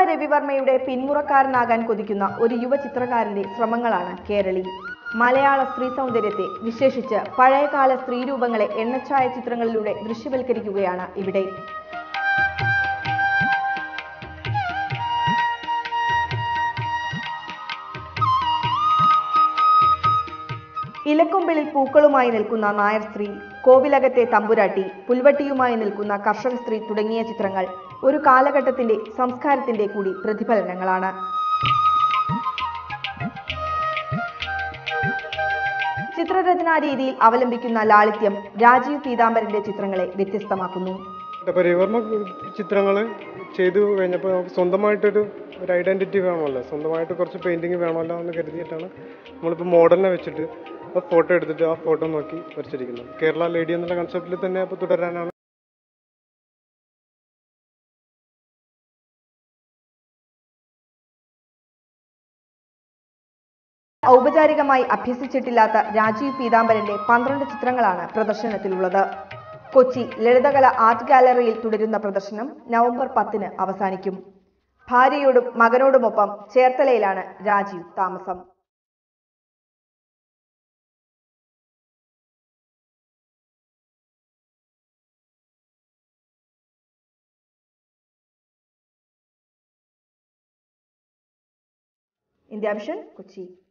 രവിവർമ്മയുടെ പിന്മുറക്കാരനാകാൻ കൊതിക്കുന്ന ഒരു യുവ ചിത്രകാരന്റെ ശ്രമങ്ങളാണ് കേരളി മലയാള സ്ത്രീ സൗന്ദര്യത്തെ വിശേഷിച്ച് പഴയകാല സ്ത്രീരൂപങ്ങളെ എണ്ണച്ചായ ചിത്രങ്ങളിലൂടെ ദൃശ്യവൽക്കരിക്കുകയാണ് ഇവിടെ ഇലക്കൊമ്പിളിൽ പൂക്കളുമായി നിൽക്കുന്ന നായർ സ്ത്രീ കോവിലകത്തെ തമ്പുരാട്ടി പുൽവട്ടിയുമായി നിൽക്കുന്ന കർഷക സ്ത്രീ തുടങ്ങിയ ചിത്രങ്ങൾ ഒരു കാലഘട്ടത്തിന്റെ സംസ്കാരത്തിന്റെ കൂടി പ്രതിഫലനങ്ങളാണ് ചിത്രരചനാ രീതിയിൽ അവലംബിക്കുന്ന ലാളിത്യം രാജീവ് പീതാംബരന്റെ ചിത്രങ്ങളെ വ്യത്യസ്തമാക്കുന്നു അപ്പോൾ രവിവർമ്മ ചിത്രങ്ങൾ ചെയ്തു കഴിഞ്ഞപ്പോൾ നമുക്ക് സ്വന്തമായിട്ടൊരു ഒരു ഐഡൻറ്റിറ്റി വേണമല്ലോ സ്വന്തമായിട്ട് കുറച്ച് പെയിൻറ്റിങ് വേണമല്ലോ എന്ന് കരുതിയിട്ടാണ് നമ്മളിപ്പോൾ മോഡലിനെ വെച്ചിട്ട് ആ ഫോട്ടോ എടുത്തിട്ട് ആ ഫോട്ടോ നോക്കി വരച്ചിരിക്കുന്നത് കേരള ലേഡി എന്നുള്ള കൺസെപ്റ്റിൽ തന്നെ അപ്പോൾ തുടരാനാണ് ഔപചാരികമായി അഭ്യസിച്ചിട്ടില്ലാത്ത രാജീവ് പീതാംബരന്റെ പന്ത്രണ്ട് ചിത്രങ്ങളാണ് പ്രദർശനത്തിലുള്ളത് കൊച്ചി ലളിതകല ആർട്ട് ഗാലറിയിൽ തുടരുന്ന പ്രദർശനം നവംബർ പത്തിന് അവസാനിക്കും ഭാര്യയോടും മകനോടുമൊപ്പം ചേർത്തലയിലാണ് രാജീവ് താമസം ഇന്ത്യ വിഷൻ കൊച്ചി